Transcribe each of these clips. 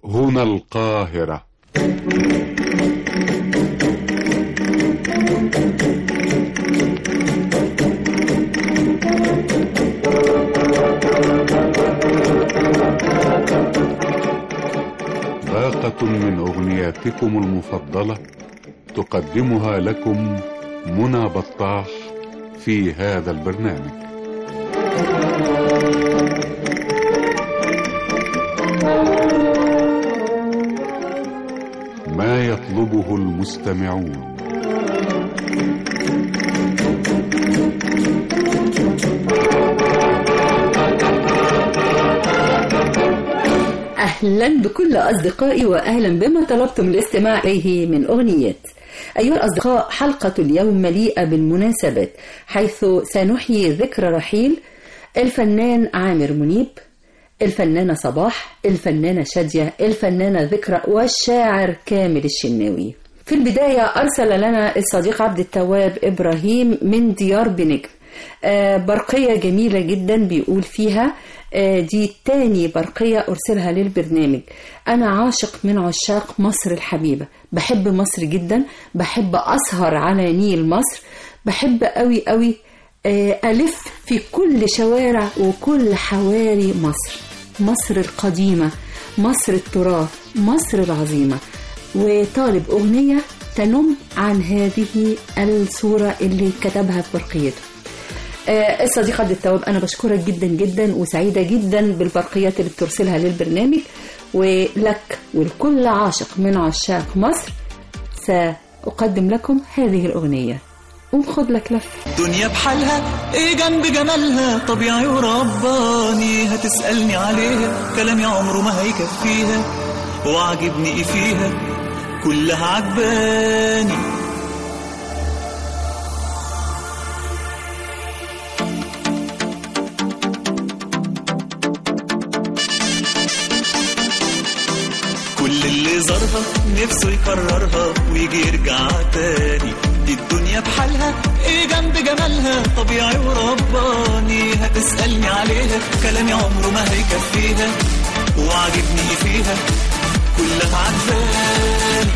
هنا القاهرة باقة من أغنياتكم المفضلة تقدمها لكم منى بطاح في هذا البرنامج ما يطلبه المستمعون أهلا بكل أصدقائي وأهلا بما طلبتم الاستماع إليه من أغنيات أيها الأصدقاء حلقة اليوم مليئة بالمناسبات حيث سنحيي ذكرى رحيل الفنان عامر منيب الفنانة صباح الفنانة شادية الفنانة ذكرى والشاعر كامل الشناوي في البداية أرسل لنا الصديق عبد التواب إبراهيم من ديار بنجم آه برقية جميلة جدا بيقول فيها آه دي تاني برقية أرسلها للبرنامج أنا عاشق من عشاق مصر الحبيبة بحب مصر جدا بحب أسهر على نيل مصر بحب قوي قوي آه ألف في كل شوارع وكل حواري مصر مصر القديمة مصر التراث مصر العظيمة وطالب أغنية تنم عن هذه الصورة اللي كتبها في برقيته آه الصديق عبد التواب أنا بشكرك جدا جدا وسعيدة جدا بالبرقيات اللي بترسلها للبرنامج ولك ولكل عاشق من عشاق مصر سأقدم لكم هذه الأغنية قوم خد لك لف دنيا بحالها ايه جنب جمالها طبيعي ورباني هتسألني عليها كلامي عمره ما هيكفيها وعجبني ايه فيها كلها عجباني كل اللي زارها نفسه يكررها ويجي يرجع تاني دي الدنيا بحالها ايه جنب جمالها طبيعي ورباني هتسألني عليها كلامي عمره ما هيكفيها وعجبني إيه فيها كلها عجباني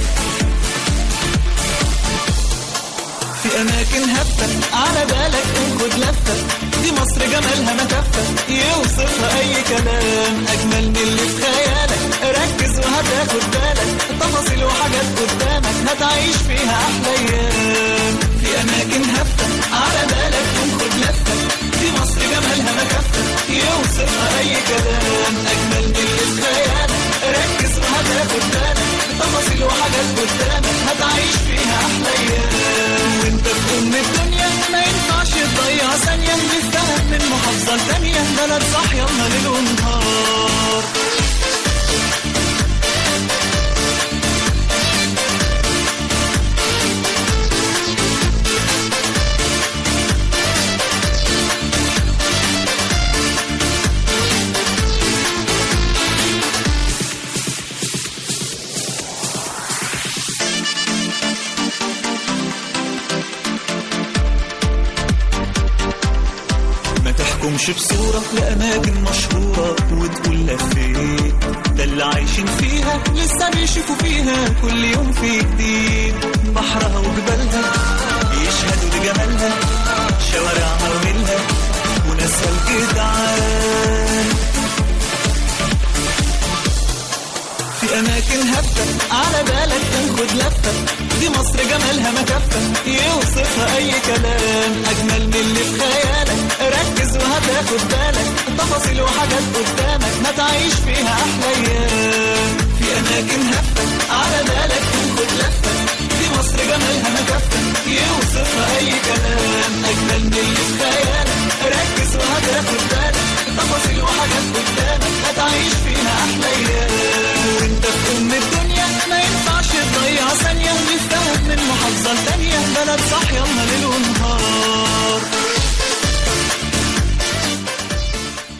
في أماكن هفة على بالك خد لفة دي مصر جمالها ما كفة يوصفها أي كلام أجمل من اللي في خيالك ركز وهتاخد بالك تفاصيل وحاجات قدامك هتعيش فيها أحلى أيام في أماكن هفة على بالك خد لفة دي مصر جمالها ما كفة يوصفها أي كلام أجمل من اللي في خيالك ركز وهتاخد بالك تفاصيل وحاجات قدامك هتعيش فيها أحلى أيام وأنت في أم الدنيا ما ينفعش تضيع ثانية نستهد من محافظة لتانية بلد صح يلا ليل ونهار ما تحكمش بصورة لأماكن مشهورة وتقول لفيت ده اللي عايشين فيها لسه بيشوفوا فيها كل يوم في جديد بحرها وجبالها يشهدوا لجمالها شوارعها ونيلها وناسها الجدعان في أماكن هفة على بالك تاخد لفة دي مصر جمالها ما كفة يوصفها أي كلام أجمل من اللي في خيالك ركز وهتاخد بالك تفاصيل وحاجات قدامك ما تعيش فيها أحلى أيام في أماكن هفة على بالك تاخد لفة دي مصر جمالها ما كفة يوصفها أي كلام أجمل من اللي في خيالك ركز وهتاخد بالك تفاصيل وحاجات قدامك هتعيش فيها أحلى أيام وأنت في أم الدنيا ما ينفعش تضيع ثانية ونستهد من محافظة لتانية بلد صح يلا ليل ونهار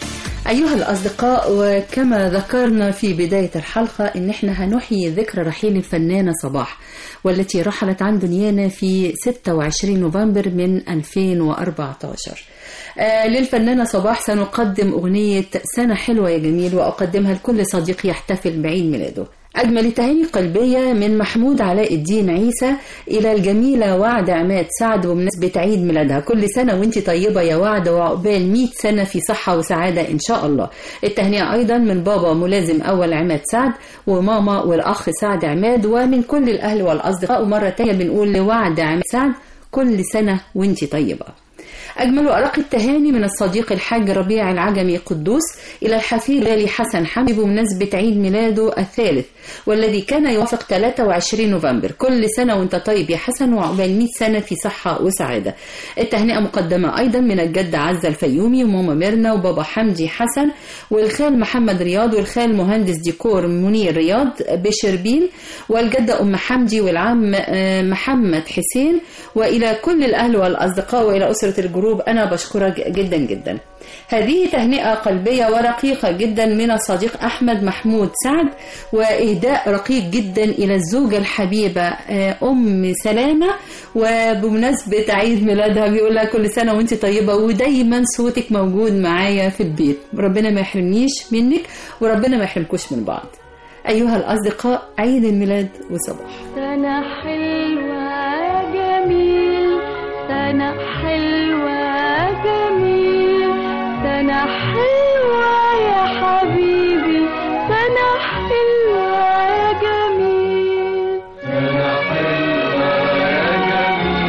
أيها الأصدقاء وكما ذكرنا في بداية الحلقة إن إحنا هنحيي ذكرى رحيل الفنانة صباح والتي رحلت عن دنيانا في 26 نوفمبر من 2014 آه للفنانة صباح سنقدم أغنية سنة حلوة يا جميل وأقدمها لكل صديق يحتفل بعيد ميلاده أجمل تهاني قلبية من محمود علاء الدين عيسى إلى الجميلة وعد عماد سعد بمناسبة عيد ميلادها كل سنة وانت طيبة يا وعد وعقبال 100 سنة في صحة وسعادة إن شاء الله التهنئة أيضا من بابا ملازم أول عماد سعد وماما والأخ سعد عماد ومن كل الأهل والأصدقاء ومرة تانية بنقول لوعد عماد سعد كل سنة وانت طيبة أجمل وأرق التهاني من الصديق الحاج ربيع العجمي قدوس إلى الحفيد غالي حسن حمدي بمناسبة عيد ميلاده الثالث والذي كان يوافق 23 نوفمبر كل سنة وانت طيب يا حسن وعقبال 100 سنة في صحة وسعادة التهنئة مقدمة أيضا من الجدة عزة الفيومي وماما ميرنا وبابا حمدي حسن والخال محمد رياض والخال مهندس ديكور منير رياض بشربين والجدة أم حمدي والعم محمد حسين وإلى كل الأهل والأصدقاء وإلى أسرة الجروب أنا بشكرك جدا جدا هذه تهنئة قلبية ورقيقة جدا من الصديق أحمد محمود سعد وإهداء رقيق جدا إلى الزوجة الحبيبة أم سلامة وبمناسبة عيد ميلادها بيقول لها كل سنة وانت طيبة ودايما صوتك موجود معايا في البيت ربنا ما يحرمنيش منك وربنا ما يحرمكوش من بعض أيها الأصدقاء عيد الميلاد وصباح سنة حلوة جميل سنة حلوة جميل سنة حلوة يا حبيبي سنة حلوة يا جميل سنة حلوة يا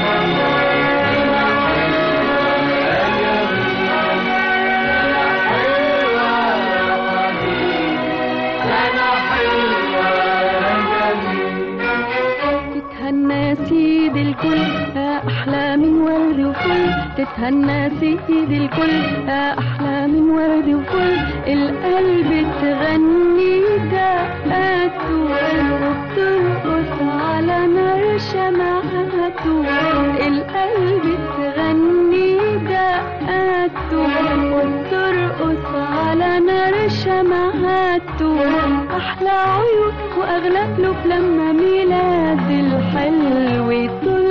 تتهنى سيد الكل يا أحلى من ورد وفل تتهنى سيد الكل يا أحلى من ورد وفل القلب تغني دقاته وبترقص على نار شمعته القلب تغني دقاته وبترقص على نار شمعته أحلى عيون وأغلى قلوب لما ميلاد الحلو يطل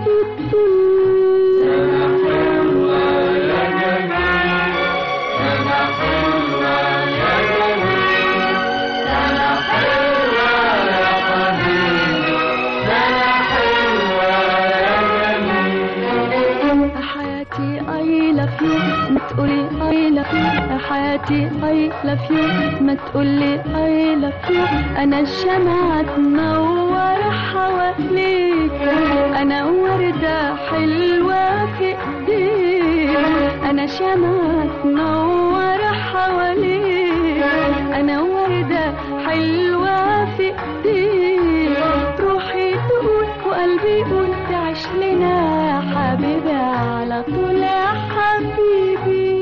حياتي I love you ما تقولي I love you حياتي I love you ما تقولي I love you أنا الشمعة تنور حواليك أنا وردة حلوة في إيديك أنا شمعة تنور حواليك أنا وردة حلوة في إيديك روحي تقول وقلبي يقول تعيش لنا يا حبيبي على طول يا حبيبي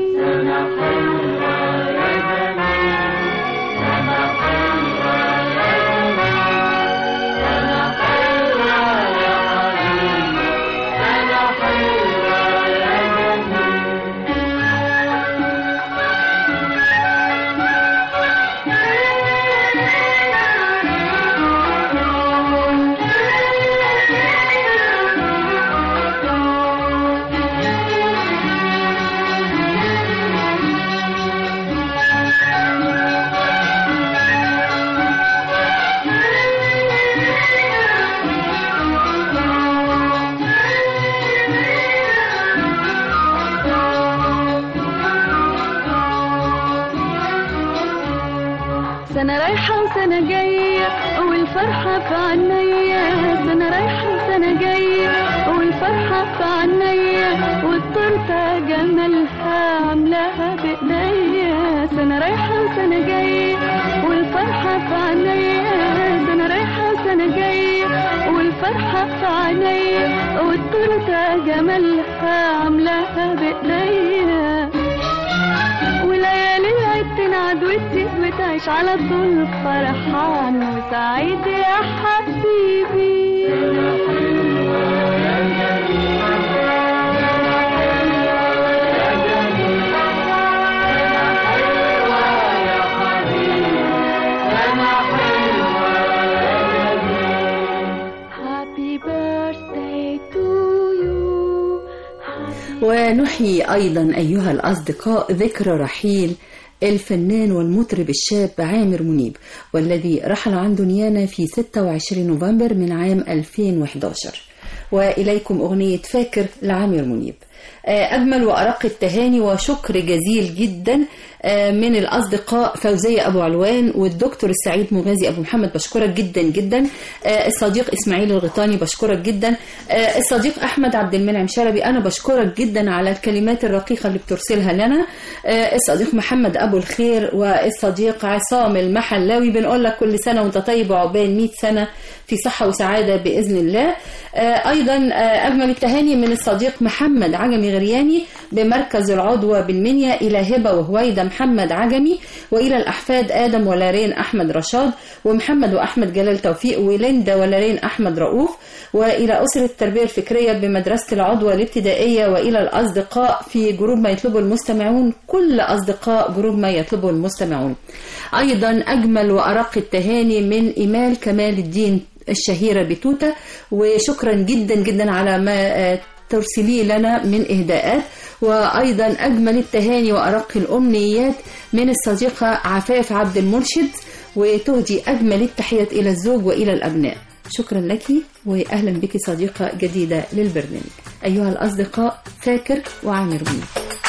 سنة رايحة وسنة جاية والفرحة في عينيا سنة رايحة وسنة جاية والفرحة في عينيا والتورتة جمالها عاملاها بإيديا سنة رايحة وسنة جاية والفرحة في عينيا سنة رايحة وسنة جاية والفرحة في عينيا والتورتة جمالها عاملاها بإيديا وليالي العيد تنعد وتزيد وتعيش على طول فرحان وسعيد يا حبيبي ونحيي أيضا أيها الأصدقاء ذكرى رحيل الفنان والمطرب الشاب عامر منيب والذي رحل عن دنيانا في 26 نوفمبر من عام 2011 وإليكم أغنية فاكر لعامر منيب آه، أجمل وأرق التهاني وشكر جزيل جدا آه، من الأصدقاء فوزية أبو علوان والدكتور السعيد مغازي أبو محمد بشكرك جدا جدا آه، الصديق إسماعيل الغيطاني بشكرك جدا آه، الصديق أحمد عبد المنعم شلبي أنا بشكرك جدا على الكلمات الرقيقة اللي بترسلها لنا آه، الصديق محمد أبو الخير والصديق عصام المحلاوي بنقول لك كل سنة وأنت طيب وعقبال 100 سنة في صحة وسعادة بإذن الله آه، أيضا آه، أجمل التهاني من الصديق محمد عجمي غرياني بمركز العضوة بالمنيا إلى هبة وهويدة محمد عجمي وإلى الأحفاد آدم ولارين أحمد رشاد ومحمد وأحمد جلال توفيق وليندا ولارين أحمد رؤوف وإلى أسرة التربية الفكرية بمدرسة العضوة الابتدائية وإلى الأصدقاء في جروب ما يطلبه المستمعون كل أصدقاء جروب ما يطلبه المستمعون أيضا أجمل وأرق التهاني من إيمال كمال الدين الشهيرة بتوتة وشكرا جدا جدا على ما آه، ترسليه لنا من إهداءات وأيضا أجمل التهاني وأرق الأمنيات من الصديقة عفاف عبد المرشد وتهدي أجمل التحيات إلى الزوج وإلى الأبناء شكرا لك وأهلا بك صديقة جديدة للبرنامج أيها الأصدقاء فاكر وعامر بيه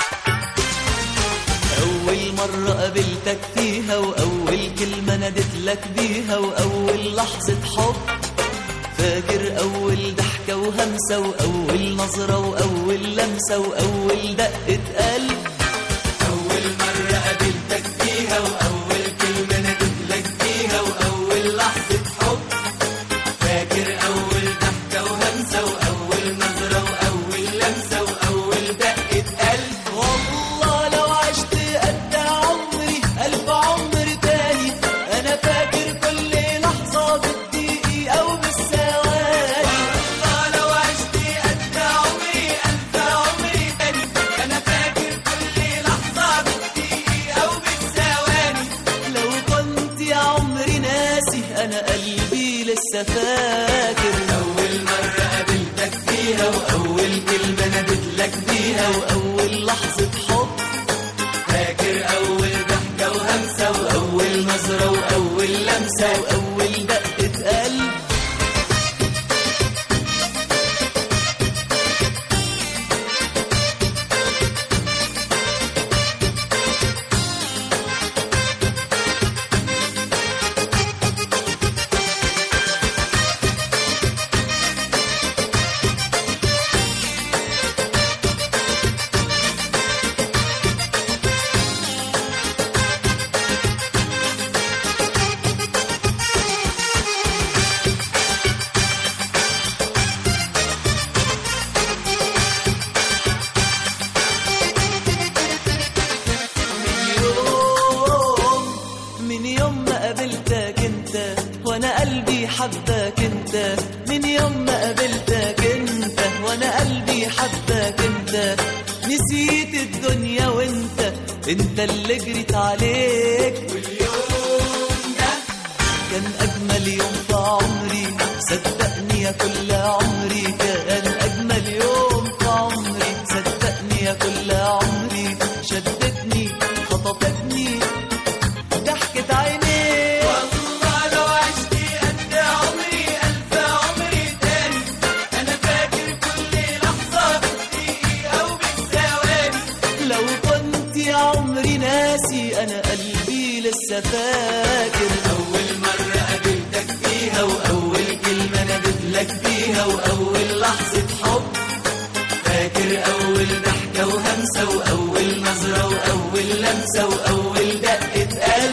أول مرة قابلتك فيها وأول كلمة نادت لك بيها وأول لحظة حب فاكر أول ضحكة وهمسة وأول نظرة وأول لمسة وأول دقة قلب أول مرة قابلتك فيها وأول كلمة نادت لك بيها وأول لحظة حب فاكر أول ضحكة وهمسة وأول نظرة وأول لمسة وأول دقة قلب والله لو عشت قد عمري ألف عمر تاني أنا فاكر كل لحظة بالدقيقة أو بالثواني والله لو عشت قد عمري ألف عمر تاني أنا فاكر كل لحظة بالدقيقة أو بالثواني لو كنت يا عمري ناسي أنا قلبي لسه فاكر أول مرة قابلتك فيها وأول كلمة نادت لك بيها وأول لحظة حب فاكر أول ضحكة وهمسة وأول نظرة وأول لمسة وأول دقة قلب يوم من يوم ما قابلتك انت وانا قلبي حبك انت من يوم ما قابلتك انت وانا قلبي حبك انت نسيت الدنيا وانت انت اللي جريت عليك واليوم ده كان اجمل يوم في عمري صدقني يا كل عمري كان اجمل يوم في عمري صدقني يا كل عمري شدتني خطفتني ضحكت عيني والله لو عشت قد عمري ألف عمري تاني أنا فاكر كل لحظة بالدقيقة وبالثواني لو كنت يا عمري ناسي أنا قلبي لسه فاكر أول مرة قابلتك فيها وأول كلمة نادت لك بيها وأول لحظة حب فاكر أول ضحكة وهمسة وأول نظرة وأول لمسة وأول دقة قلب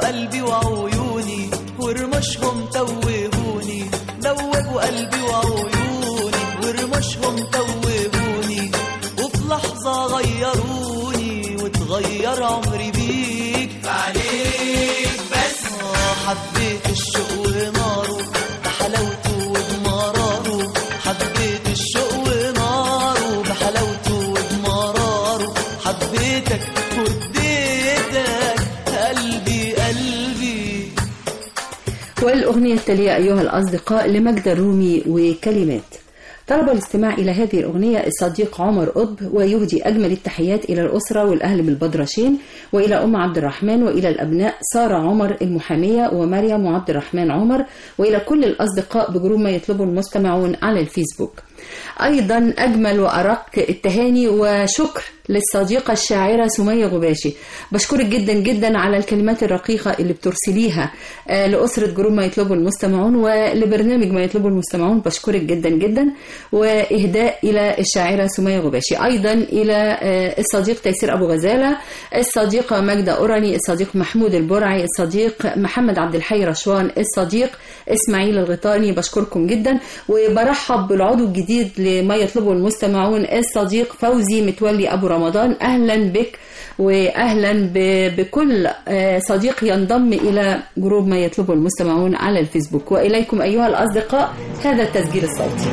قلبي وعيوني ورموشهم توهوني دوبوا قلبي وعيوني ورموشهم توهوني وفي لحظة غيروني وتغير عمري بيك عليك بس آه حبيت الشوق وناره بحلاوته وبمراره حبيت الشوق وناره بحلاوته وبمراره حبيتك واديتك قلبي قلبي والأغنية التالية أيها الأصدقاء لمجد الرومي وكلمات طلب الاستماع إلى هذه الأغنية الصديق عمر قطب ويهدي أجمل التحيات إلى الأسرة والأهل بالبدرشين وإلى أم عبد الرحمن وإلى الأبناء سارة عمر المحامية ومريم وعبد الرحمن عمر وإلى كل الأصدقاء بجروب ما يطلبه المستمعون على الفيسبوك أيضا أجمل وأرق التهاني وشكر للصديقة الشاعرة سمية غباشي بشكرك جدا جدا على الكلمات الرقيقة اللي بترسليها آه، لأسرة جروب ما يطلبه المستمعون ولبرنامج ما يطلبه المستمعون بشكرك جدا جدا وإهداء إلى الشاعرة سمية غباشي أيضا إلى آه، الصديق تيسير أبو غزالة الصديقة ماجدة أوراني الصديق محمود البرعي الصديق محمد عبد الحي رشوان الصديق إسماعيل الغيطاني بشكركم جدا وبرحب بالعضو الجديد لما يطلبه المستمعون الصديق فوزي متولي أبو رمضان أهلا بك وأهلا ب- بكل آه، صديق ينضم إلى جروب ما يطلبه المستمعون على الفيسبوك وإليكم أيها الأصدقاء هذا التسجيل الصوتي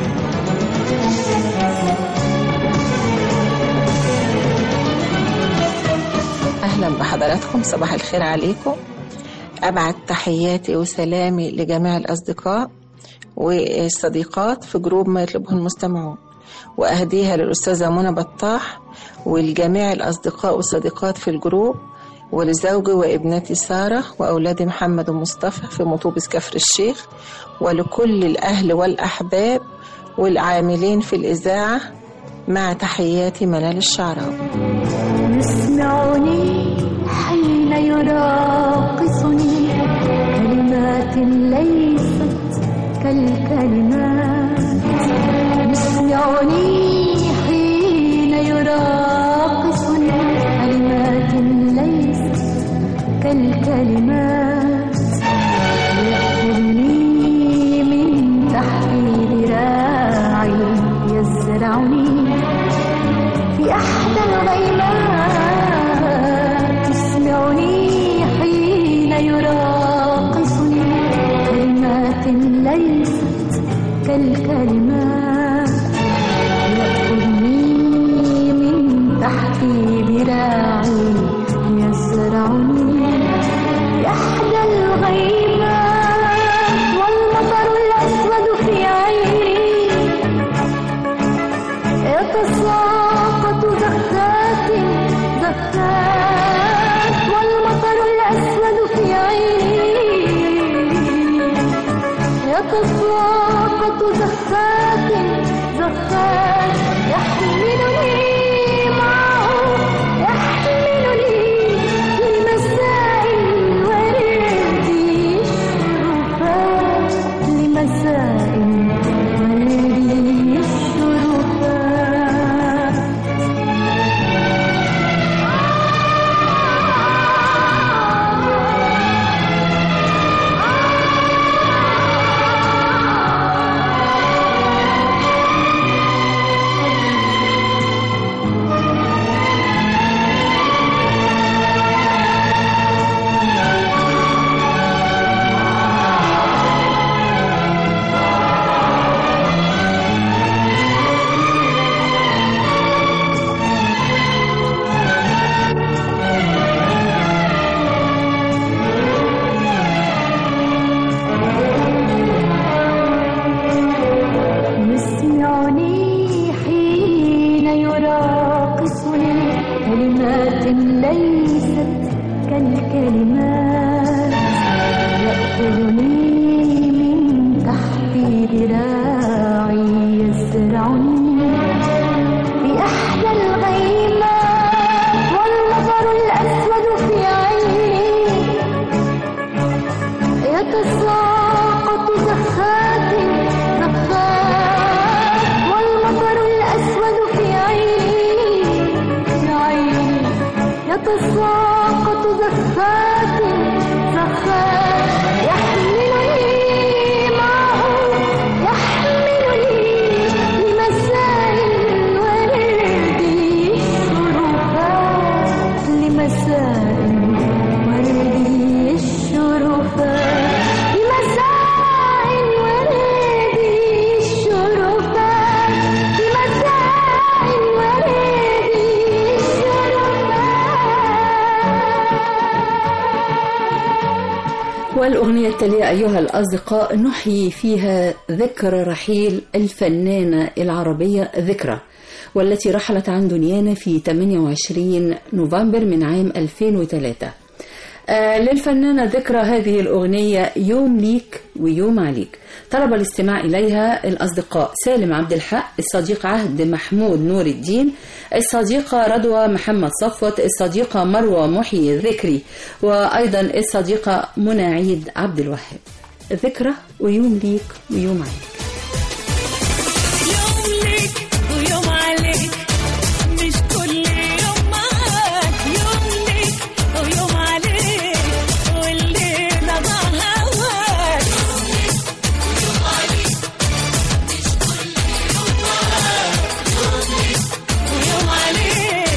أهلا بحضراتكم صباح الخير عليكم أبعت تحياتي وسلامي لجميع الأصدقاء والصديقات في جروب ما يطلبه المستمعون وأهديها للأستاذة منى بطاح ولجميع الأصدقاء والصديقات في الجروب ولزوجي وابنتي سارة وأولادي محمد ومصطفى في مطوبس كفر الشيخ ولكل الأهل والأحباب والعاملين في الإذاعة مع تحياتي منال الشعراوي يسمعني حين يراقصني كلمات ليست كالكلمات يسمعني حين يراقصني كلمات ليست كالكلمات يأخذني من تحت ذراعي يزرعني في أحدى الغيمات تسمعني حين يراقصني كلمات ليست كالكلمات يأخذني من تحت ذراعي يزرعني في أحدى الغيمات والمطر الأسود في عيني يتساقط زخات زخات والمطر الأسود في عيني يتساقط زخات زخات يحملني معه يحملني لمساء الورد الشرفات لمساء الورد الشرفات يسمعني حين يراقصني كلمات ليست كالكلمات يأخذني من تحت ذراعي يزرعني في أحدى الغيمات والنظر الأسود في عيني يتساقط زخات زخات والمطر الأسود في عيني في عيني يتساقط زخات زخات الشرفاء يحملني معه يحملني لمساء الورد الشرفاء لمساء ورد الشرفاء لمساء ورد الشرفاء لمساء ورد الشرفاء والأغنية التالية أيها الأصدقاء نحيي فيها ذكرى رحيل الفنانة العربية ذكرى والتي رحلت عن دنيانا في 28 نوفمبر من عام 2003 آه للفنانة ذكرى هذه الأغنية يوم ليك ويوم عليك طلب الاستماع إليها الأصدقاء سالم عبد الحق الصديق عهد محمود نور الدين الصديقة رضوى محمد صفوت الصديقة مروة محي ذكري وأيضا الصديقة منى عيد عبد الوهاب ذكرى ويوم ليك ويوم عليك يوم ليك ويوم عليك مش كل يوم معاك يوم ليك ويوم عليك والليلة ضاع هواك ويوم عليك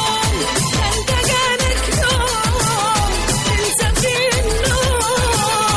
يوم انت جالك يوم تنسى فيه النوم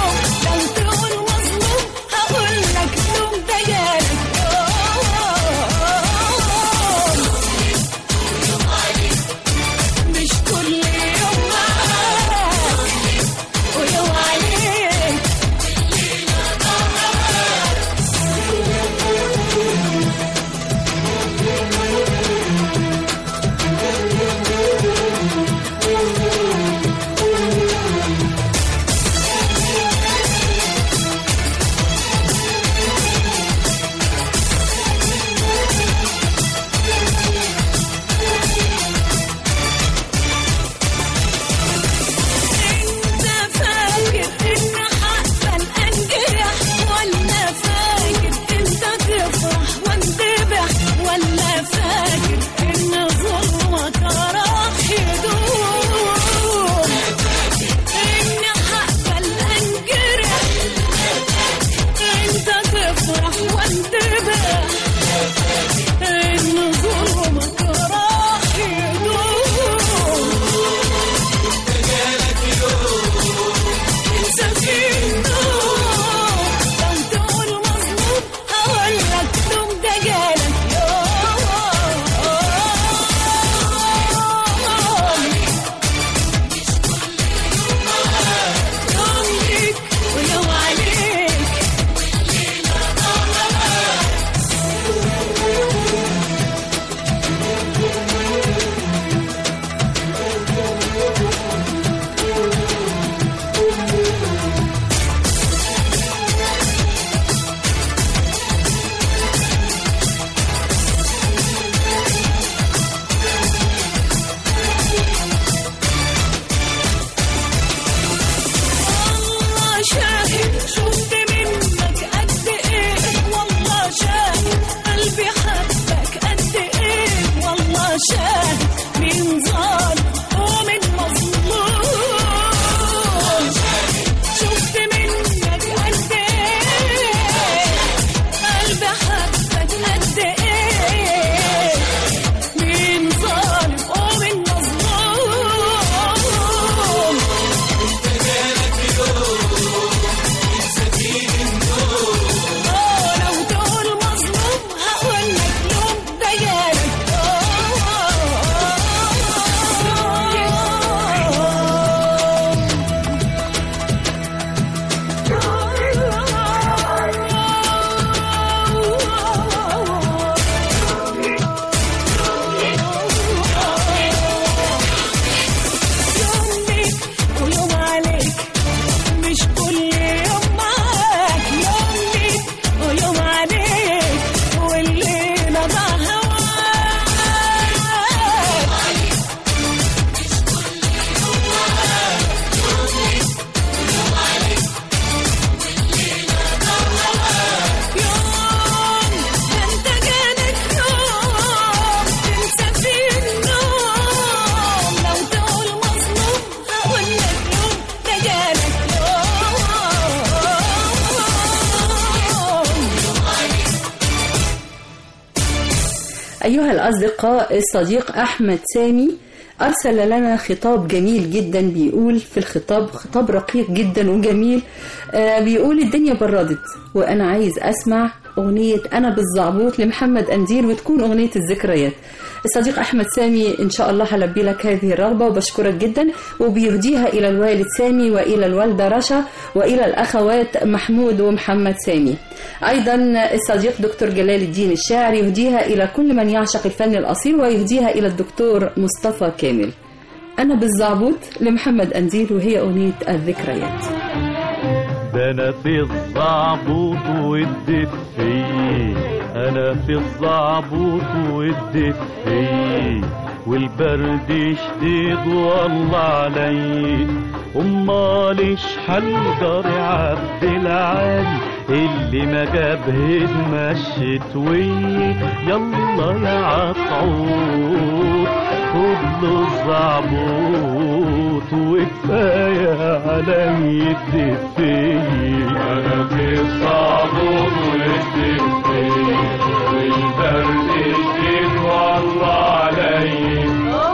أيها الأصدقاء الصديق أحمد سامي أرسل لنا خطاب جميل جدا بيقول في الخطاب خطاب رقيق جدا وجميل آه بيقول الدنيا بردت وأنا عايز أسمع أغنية أنا بالزعبوط لمحمد أنديل وتكون أغنية الذكريات الصديق أحمد سامي إن شاء الله هلبي لك هذه الرغبة وبشكرك جدا وبيهديها إلى الوالد سامي وإلى الوالدة رشا وإلى الأخوات محمود ومحمد سامي أيضا الصديق دكتور جلال الدين الشاعر يهديها إلى كل من يعشق الفن الأصيل ويهديها إلى الدكتور مصطفى كامل أنا بالزعبوط لمحمد أنديل وهي أغنية الذكريات ده انا في الزعبوط واديت فيه انا في الزعبوط واديت فيه والبرد شديد والله علي امال شحال جاري عبد العالي اللي ما جابهد مشيت ويه يلا يا عطعوط خد له الزعبوط وكفايه علي الدفيه انا في الزعبوط والدفيه والبرد شديد والله علي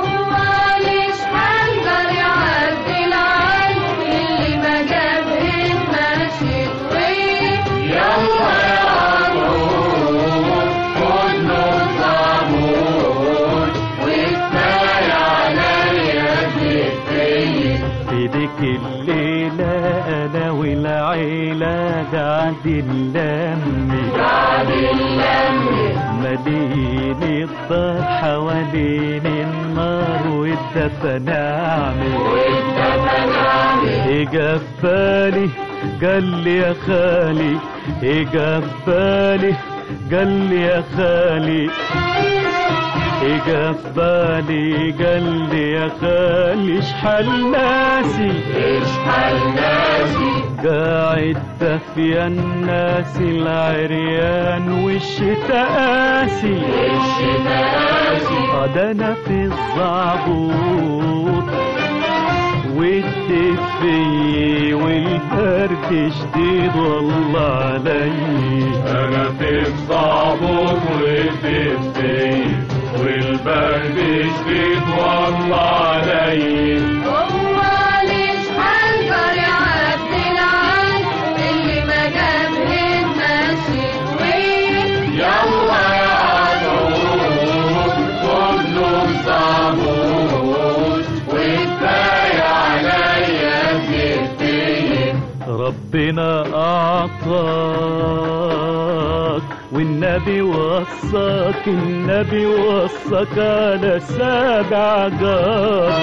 في ديك الليلة أنا والعيلة قاعدين لمي قاعدين لمي مليين الدار حوالين النار والدفن أعمل والدفن أعمل إجا في بالي قال لي يا خالي إجا في بالي قال لي يا خالي اجا في بالي قال لي يا خالي اشحال ناسي اشحال ناسي قاعد دافيا الناس العريان والشتا قاسي الشتا قاسي ده انا في الزعبوط والدفي والبرد شديد والله علي انا في الزعبوط والدفي والبرد شديد والله علي يلا يا عدود كله صابون والباقي عليا كتير ربنا أعطاك والنبي وصاك النبي وصاك على سبع جار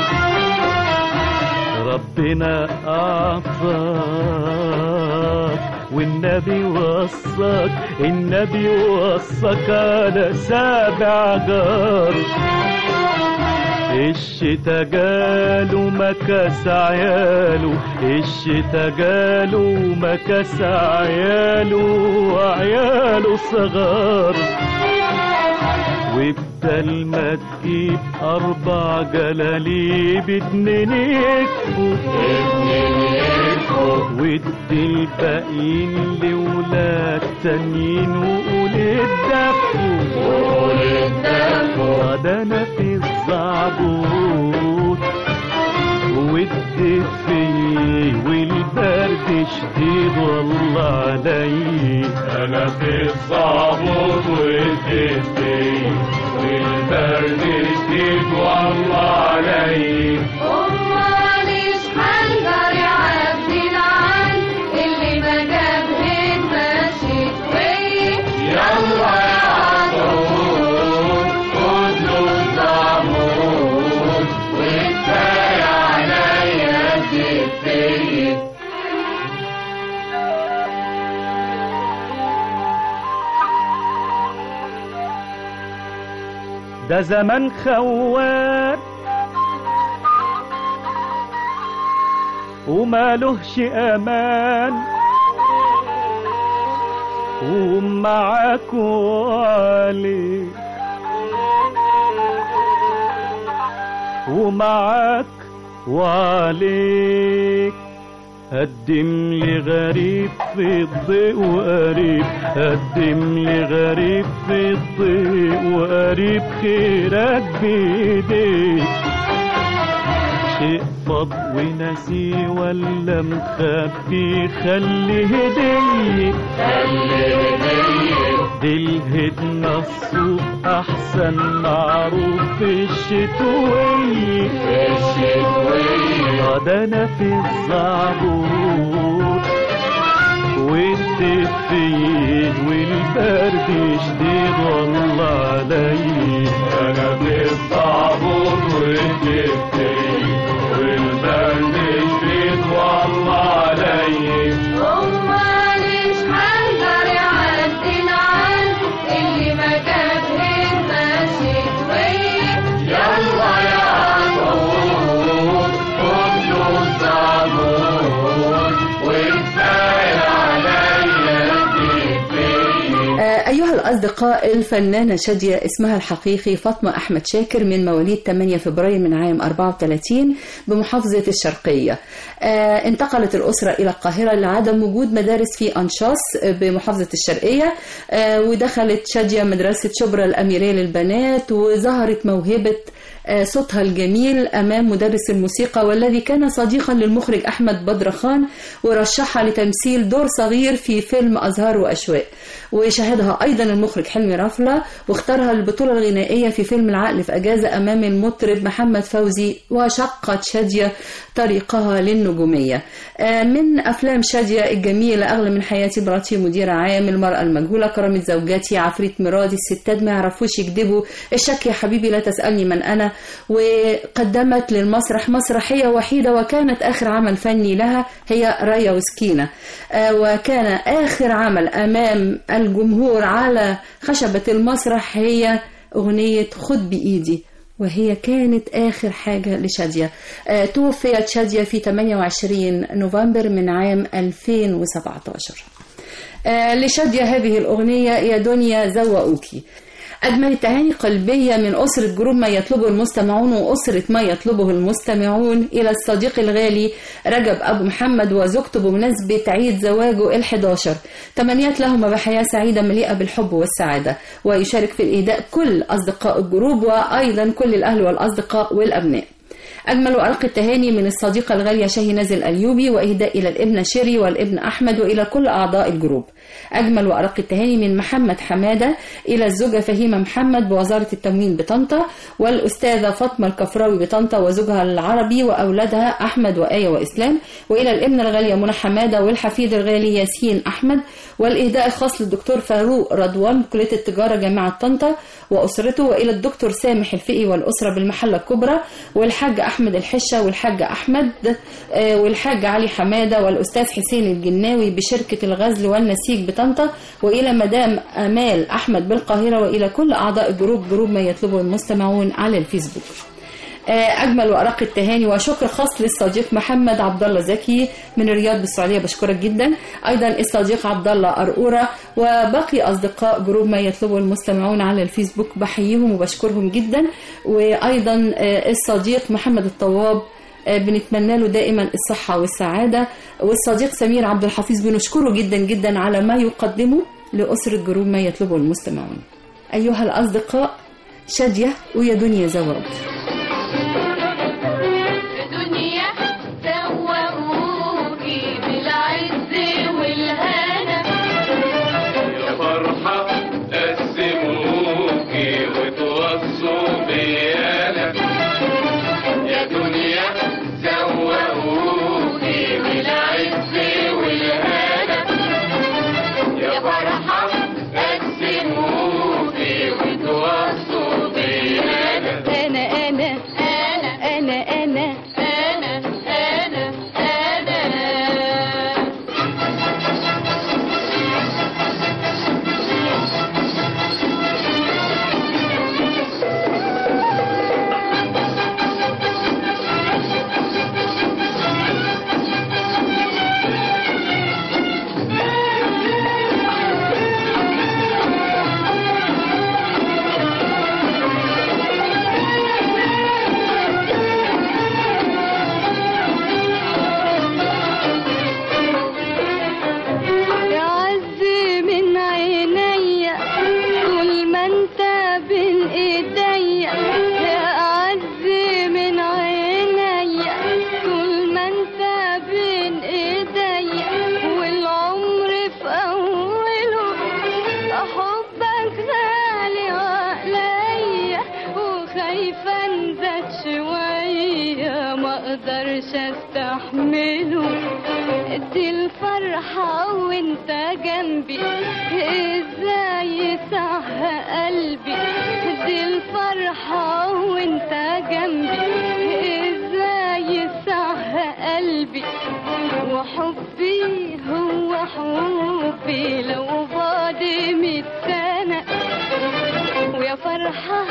ربنا أعطاك والنبي وصاك النبي وصاك على سبع جار الشتا جاله مكاس عياله الشتا جاله مكاس عياله وعياله صغار وبدل ما تجيب أربع جلاليب اتنين يكفوا ودي الباقيين لولاد تانيين وقول الدفوا قول الدفوا ده انا في الزعبوط والدفي والبرد شديد والله علي انا في الصابوط والدفي والبرد شديد والله علي يلا يا عطول خد له الزعبوط والباقي عليا الدفي ده زمان خوار ومالهش امان ومعاك وعلي ومعاك وعليك قدم لي غريب في الضيق وقريب قدم لي غريب في الضيق وقريب خيرك بيديك شيء فض ونسي ولا مخبي خلي هدية خلي هدية دي الهدنة السوق أحسن معروف في الشتوية في الشتوية ده أنا في الزعبور والدفين والبرد شديد والله علي انا في الطابور والدفين والبرد شديد والله علي وماليش حنقدر يعدينا عن اللي ما كان ماشي شوية يلا يا عطول كله الزعبور وكفايه عليا الدفين آه، أيها الأصدقاء الفنانة شادية اسمها الحقيقي فاطمة أحمد شاكر من مواليد 8 فبراير من عام 34 بمحافظة الشرقية آه، انتقلت الأسرة إلى القاهرة لعدم وجود مدارس في أنشاص آه، بمحافظة الشرقية آه، ودخلت شادية مدرسة شبرا الأميرية للبنات وظهرت موهبة آه، صوتها الجميل أمام مدرس الموسيقى والذي كان صديقا للمخرج أحمد بدرخان ورشحها لتمثيل دور صغير في فيلم أزهار وأشواق وشاهدها أيضا المخرج حلمي رفلة واختارها للبطولة الغنائية في فيلم العقل في أجازة أمام المطرب محمد فوزي وشقت شادية طريقها للنجومية آه، من أفلام شادية الجميلة أغلى من حياتي مراتي مدير عام المرأة المجهولة كرامة زوجاتي عفريت مرادي الستات ما يعرفوش يكذبوا الشك يا حبيبي لا تسألني من أنا وقدمت للمسرح مسرحية وحيدة وكانت آخر عمل فني لها هي رايا وسكينة آه، وكان آخر عمل أمام الجمهور على خشبة المسرح هي أغنية خد بإيدي وهي كانت آخر حاجة لشادية آه، توفيت شادية في 28 نوفمبر من عام 2017 آه، لشادية هذه الأغنية يا دنيا زوقوكي أجمل التهاني قلبية من أسرة جروب ما يطلبه المستمعون وأسرة ما يطلبه المستمعون إلى الصديق الغالي رجب أبو محمد وزوجته بمناسبة عيد زواجه الحداشر تمنيات لهما بحياة سعيدة مليئة بالحب والسعادة ويشارك في الإيداء كل أصدقاء الجروب وأيضا كل الأهل والأصدقاء والأبناء أجمل وأرق التهاني من الصديقة الغالية شاهي نازل الأيوبي وإهداء إلى الابن شيري والابن أحمد وإلى كل أعضاء الجروب أجمل وأرق التهاني من محمد حمادة إلى الزوجة فهيمة محمد بوزارة التموين بطنطا والأستاذة فاطمة الكفراوي بطنطا وزوجها العربي وأولادها أحمد وآية وإسلام وإلى الابن الغالية منى حمادة والحفيد الغالي ياسين أحمد والإهداء الخاص للدكتور فاروق رضوان بكلية التجارة جامعة طنطا وأسرته وإلى الدكتور سامح الفقي والأسرة بالمحلة الكبرى والحاج أحمد الحشة والحاج أحمد آه، والحاج علي حمادة والأستاذ حسين الجناوي بشركة الغزل والنسيج بطنطا وإلى مدام أمال أحمد بالقاهرة وإلى كل أعضاء جروب جروب ما يطلبه المستمعون على الفيسبوك آه، اجمل وارق التهاني وشكر خاص للصديق محمد عبد الله زكي من الرياض بالسعوديه بشكرك جدا ايضا الصديق عبد الله قرقوره وباقي اصدقاء جروب ما يطلبه المستمعون على الفيسبوك بحييهم وبشكرهم جدا وايضا آه، الصديق محمد الطواب آه، بنتمنى له دائما الصحة والسعادة والصديق سمير عبد الحفيظ بنشكره جدا جدا على ما يقدمه لأسرة جروب ما يطلبه المستمعون أيها الأصدقاء شادية ويا دنيا زواج دنيا زوقوكي بالعز والهنا يا فرحة قسموكي وتوصوا بيانا يا دنيا زوقوكي بالعز والهنا يا فرحة قسموكي وتوصوا بيانا انا انا مش استحمله دي الفرحة وانت جنبي ازاي صح قلبي دي الفرحة وانت جنبي ازاي صح قلبي وحبي هو حبي لو بعد مية سنة ويا فرحة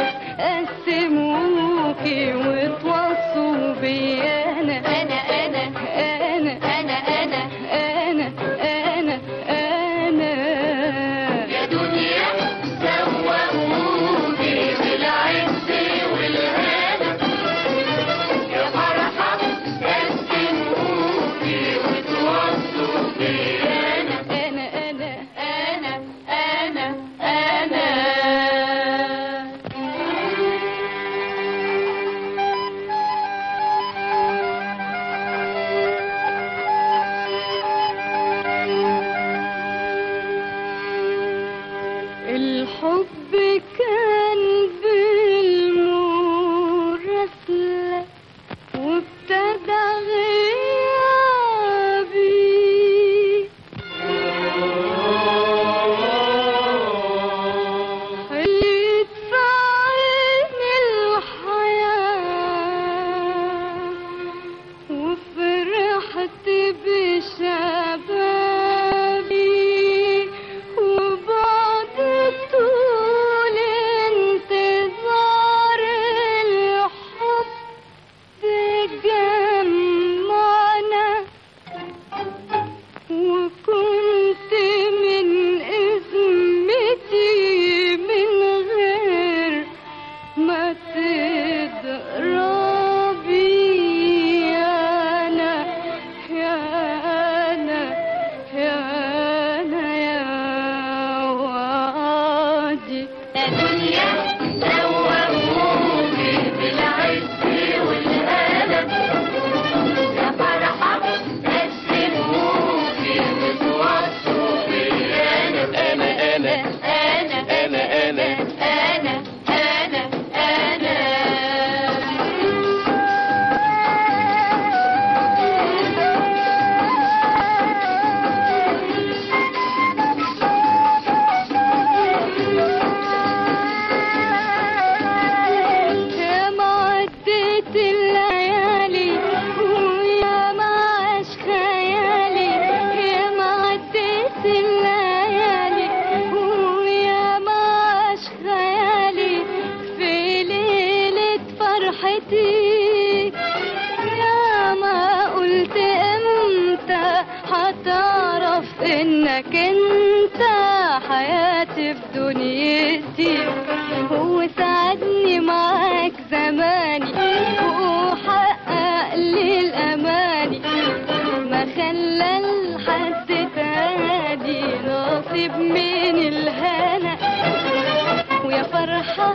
قسموكي وتوصوا بي أنا أنا أنا أنا أنا أنا أنا أنا أنا يا دنيا سوقوني بالعز والهنا يا فرحة قسموني وتوصوا بي أنا أنا أنا أنا أنا أنا الحب كان بالمراسلة وابتدى غيابي حليت في عين الحياة وفرحت بشبابي وبعد طول انتظار الحب تجمعنا وكنت من اسمتي من غير ما تضربي انا يا انا يا انا يا وعدي دنيا سوقوني بالعز والهنا يا فرحة قسموني وتوصوا بي أنا أنا أنا أنا أنا أنا أنا أنا أنا يا ما عديت الليالي ويا ما عاش خيالي يا ما عديت الليالي ويا ما عاش خيالي في ليلة فرحتي يا ما قلت امتى هتعرف انك انت حياتي في دنيتي وساعدني معاك زماني وحقق لي الاماني ما خلى لحد تاني نصيب من الهنا ويا فرحة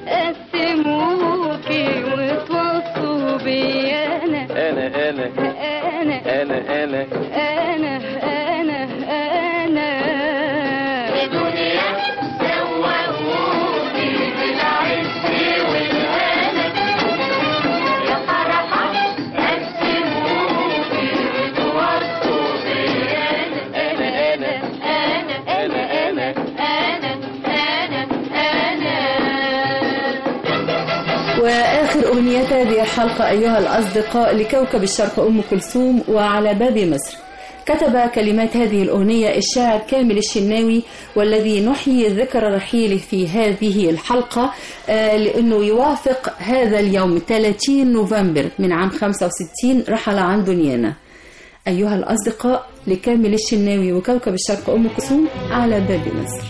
قسموكي وتوصوا بي أنا أنا أنا أنا أنا أنا أنا أنا أنا دنيا سوقوني بالعز والهنا يا فرحة قسموني وتوصوا بي أنا أنا أنا أنا أنا أنا أنا أنا أنا وآخر أغنية هذه الحلقة أيها الأصدقاء لكوكب الشرق أم كلثوم وعلى باب مصر كتب كلمات هذه الأغنية الشاعر كامل الشناوي والذي نحيي ذكر رحيله في هذه الحلقة آه، لأنه يوافق هذا اليوم 30 نوفمبر من عام 65 رحل عن دنيانا أيها الأصدقاء لكامل الشناوي وكوكب الشرق أم كلثوم على باب مصر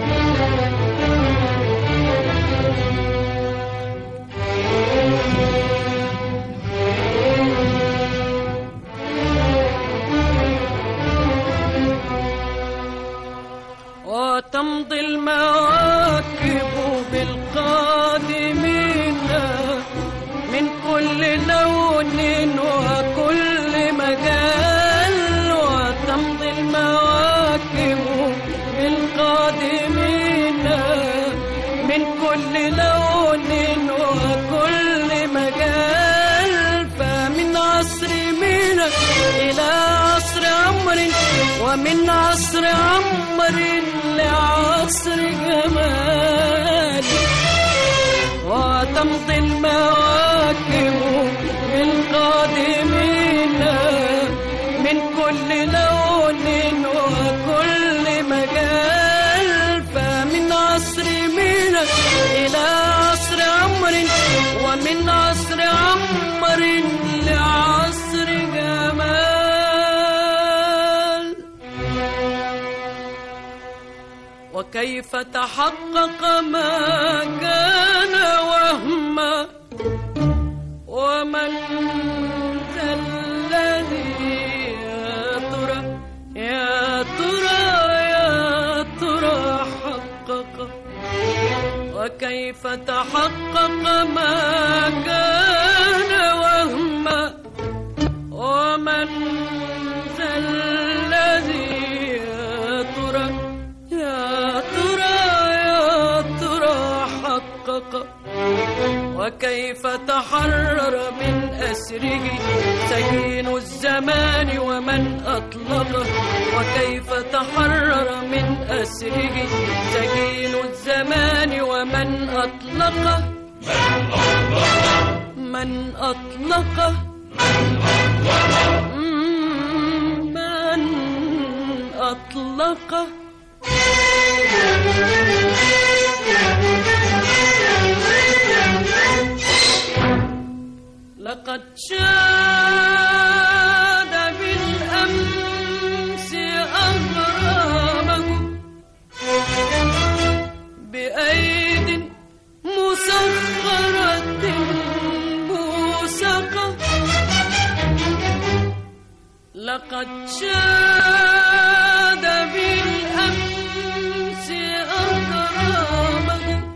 وتمضي المواكب بالقادمين من كل لون وكل مجال وتمضي المواكب بالقادمين من كل لون وكل مجال فمن عصر ومن عصر عمر لعصر جمال وتمضي المواكب بالقادمين من كل لون وكل مجال فمن عصر مينا إلى عصر عمر ومن عصر عمر لعصر جمال وكيف تحقق ما كان وهما ومن ذا الذي يا ترى يا ترى يا ترى حقق وكيف تحقق ما كان وهما ومن ذا الذي يا ترى يا ترى يا ترى حقق وكيف تحرر من أسره سجين الزمان ومن أطلقه وكيف تحرر من أسره سجين الزمان ومن أطلقه من أطلقه مم، من أطلقه لقد شاد بالأمس أغرامه بأيد مسخرة موسقة لقد شاد بالأمس أغرامه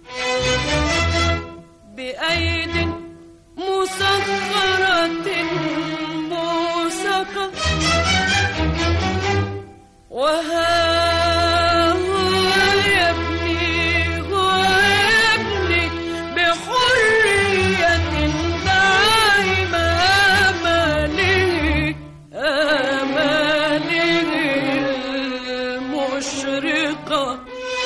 بأيد مسخرة موسقة وها هو يبني هو يبني بحرية دائم آماله آماله المشرقة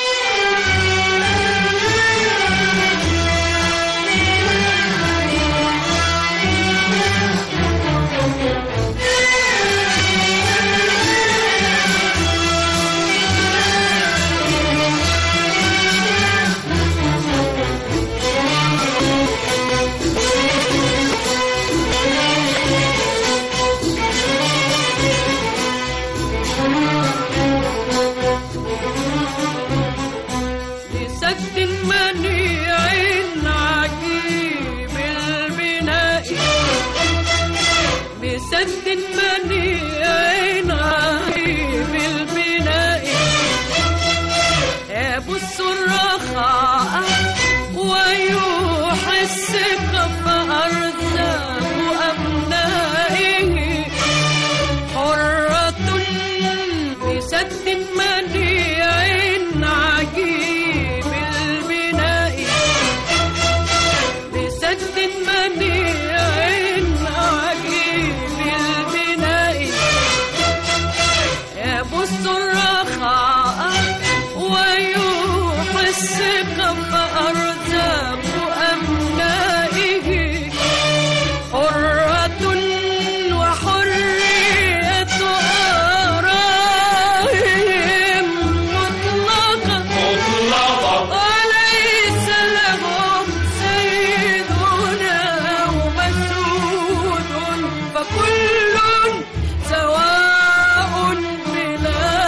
لسد منيع عجيب البناء بسد منيع عجيب البناء يبث الرخاء ويحس كف أرزاق أبنائه حرة بسد منيع عجيب البناء بسد منيع عجيب البناء يبث الرخاء ويحس كف أرزاق أبنائه حرة وحرية آرائهم مطلقة وليس لهم سيدنا ومسعود فكل سواء بلا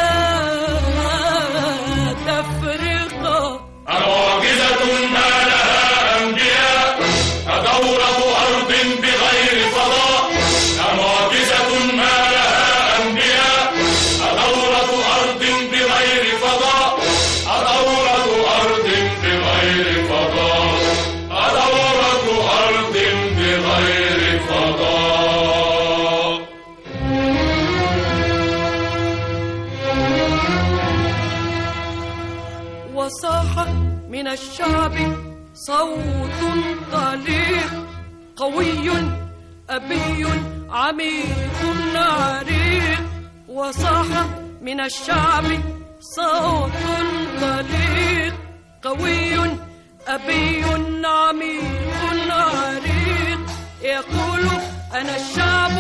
تفرقة معجزة ما لها أنبياء كدورة أرض بغير فضاء معجزة ما لها أنبياء كدورة أرض بغير فضاء كدورة أرض بغير فضاء كدورة أرض بغير فضاء وصاح من الشعب صوت طليق قوي أبي عميق عريق وصاح من الشعب صوت طليق قوي أبي عميق عريق يقول أنا الشعب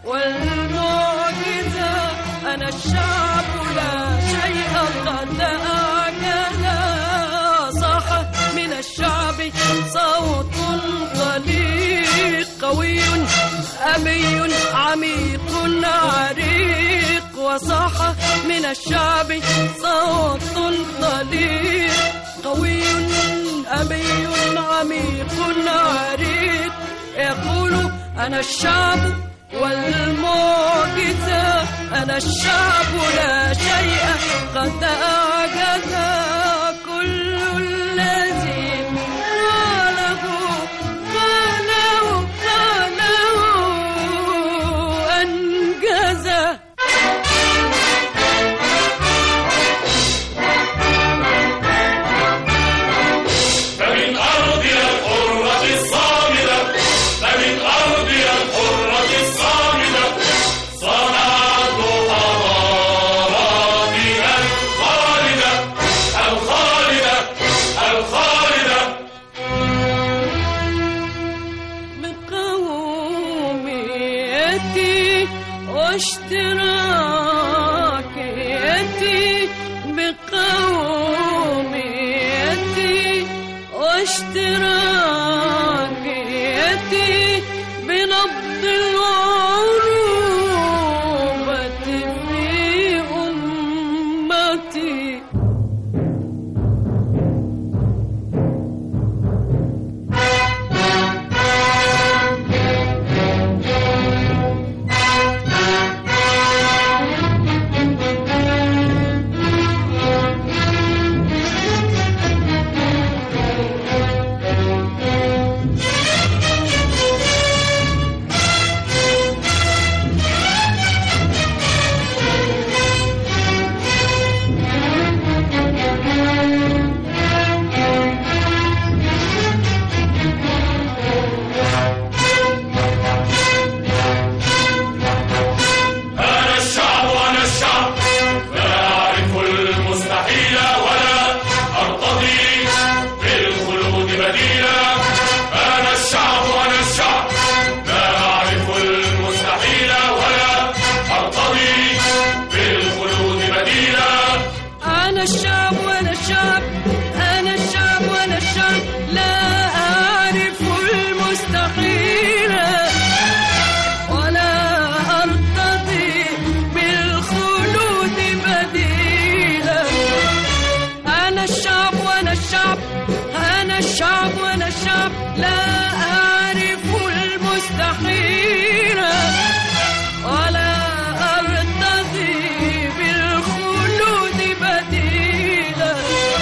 والمعجزة أنا الشعب لا شيء قد أعجزا صاح من الشعب صوت طليق قوي أبي عميق عريق وصاح من الشعب صوت طليق قوي أبي عميق عريق يقول أنا الشعب والمعجزة أنا الشعب لا شيء قد أعجز كل الذي قاله قاله قاله أنجزه فمن أرضي الحرة الصامدة فمن أرضي الحرة الصامدة صنعت حضاراتي الخالدة الخالدة الخالدة بقوميتي واشتراكيتي بقوميتي واشتراكيتي بنبض العروبة في أمتي أنا الشعب أنا الشعب لا أعرف المستحيل ولا أرتضي بالخلود بديلا أنا الشعب أنا الشعب لا أعرف المستحيل ولا أرتضي بالخلود بديلا أنا الشعب وأنا الشعب أنا الشعب وأنا الشعب لا أعرف المستحيل ولا أرتضي بالخلود بديلا أنا الشعب وأنا الشعب أنا الشعب وأنا الشعب لا أعرف المستحيل ولا أرتضي بالخلود بديلا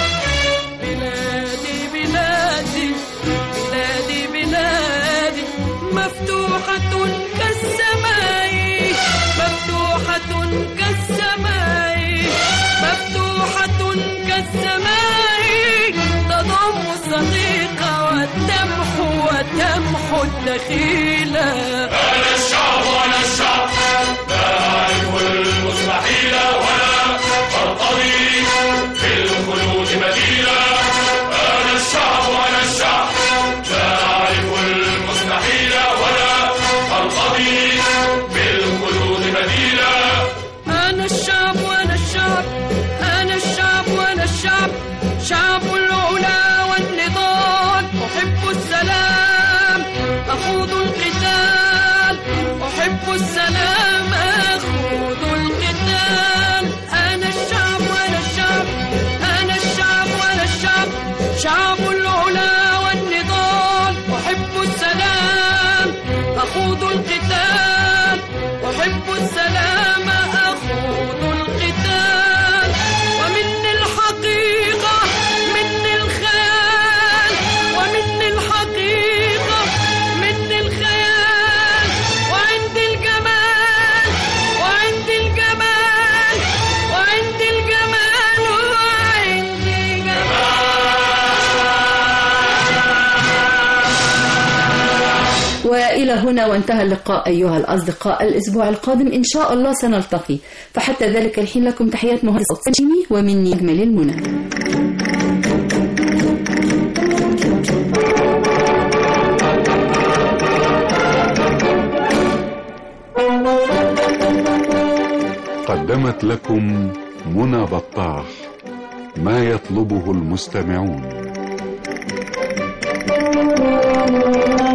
بلادي بلادي بلادي بلادي مفتوحة كالسماء مفتوحة كالسماء مفتوحة كالسماء تضم الصديق والتمحو وتمحو الدخيلة أنا الشعب أنا الشعب لا أعرف المستحيل ولا أرتضي بالخلود بديلا أنا الشعب أنا الشعب لا أعرف المستحيل ولا أرتضي بالخلود بديلا أنا الشعب وأنا الشعب أنا الشعب وأنا الشعب شعب العلا والنضال أحب السلام أخوض القتال هنا وانتهى اللقاء أيها الأصدقاء الأسبوع القادم إن شاء الله سنلتقي فحتى ذلك الحين لكم تحيات مهندس الصوت ومني أجمل المنى قدمت لكم منى بطاح ما يطلبه المستمعون